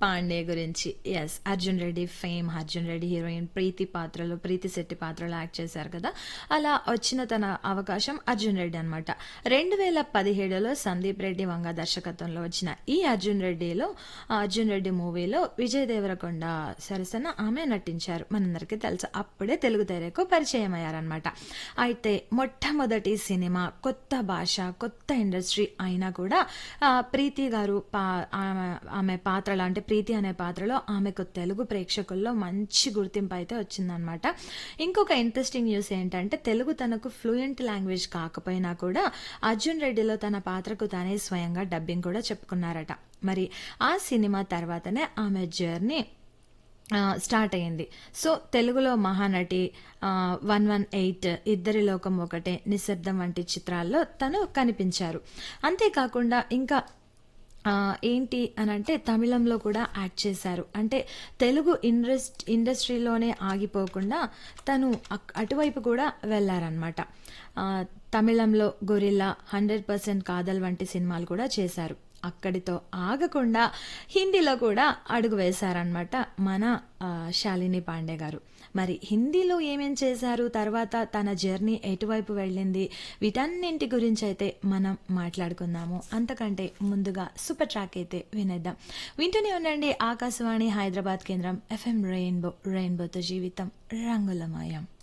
పాండే గురించి yes Arjun Reddy fame Arjun Reddy heroine Preethi పాత్రలో ప్రీతి శెట్టి పాత్రలో యాక్ట్ చేశారు కదా అలా వచ్చిన తన అవకాశం అర్జున్ రెడ్డి అనమాట రెండు వేల పదిహేడులో సందీప్ రెడ్డి వంగ దర్శకత్వంలో వచ్చిన ఈ అర్జున్ రెడ్డిలో ఆ అర్జున్ రెడ్డి మూవీలో విజయ్ దేవరకొండ సరసన ఆమె నటించారు మనందరికీ తెలుసు అప్పుడే తెలుగు తెరకు పరిచయం అయ్యారనమాట అయితే మొట్టమొదటి సినిమా కొత్త భాష కొత్త ఇండస్ట్రీ అయినా కూడా ఆ, ప్రీతి గారు పా ఆమె ఆమె పాత్రలో అంటే ప్రీతి అనే పాత్రలో ఆమెకు తెలుగు ప్రేక్షకుల్లో మంచి గుర్తింపు అయితే వచ్చిందనమాట ఇంకొక ఇంట్రెస్టింగ్ న్యూస్ ఏంటంటే తెలుగు తనకు ఫ్లూయెంట్ లాంగ్వేజ్ కాకపోయినా కూడా అర్జున్ రెడ్డిలో తన పాత్రకు తానే స్వయంగా డబ్బింగ్ కూడా చెప్పుకున్నారట మరి ఆ సినిమా తర్వాతనే ఆమె జర్నీ ఆ, స్టార్ట్ అయ్యింది సో తెలుగులో మహానటి వన్ వన్ ఎయిట్ ఇద్దరి లోకం ఒకటే నిశ్శబ్దం వంటి చిత్రాల్లో తను కనిపించారు అంతేకాకుండా ఇంకా ఆ, ఏంటి అని అంటే తమిళంలో కూడా యాక్ట్ చేశారు అంటే తెలుగు ఇండస్ట్ ఇండస్ట్రీలోనే ఆగిపోకుండా తను అక్- అటువైపు కూడా వెళ్ళారనమాట తమిళంలో గొరిల్లా హండ్రెడ్ పర్సెంట్ కాదల్ వంటి సినిమాలు కూడా చేశారు అక్కడితో ఆగకుండా హిందీలో కూడా అడుగు వేశారనమాట మన ఆ, శాలిని పాండే గారు మరి హిందీలో ఏమేం చేశారు తర్వాత తన జర్నీ ఎటువైపు వెళ్ళింది వీటన్నింటి గురించి అయితే మనం మాట్లాడుకుందాము అంతకంటే ముందుగా సూపర్ ట్రాక్ అయితే వినేద్దాం వింటూనే ఉండండి ఆకాశవాణి హైదరాబాద్ కేంద్రం ఎఫ్ఎం రెయిన్బో రెయిన్బోతో జీవితం రంగులమయం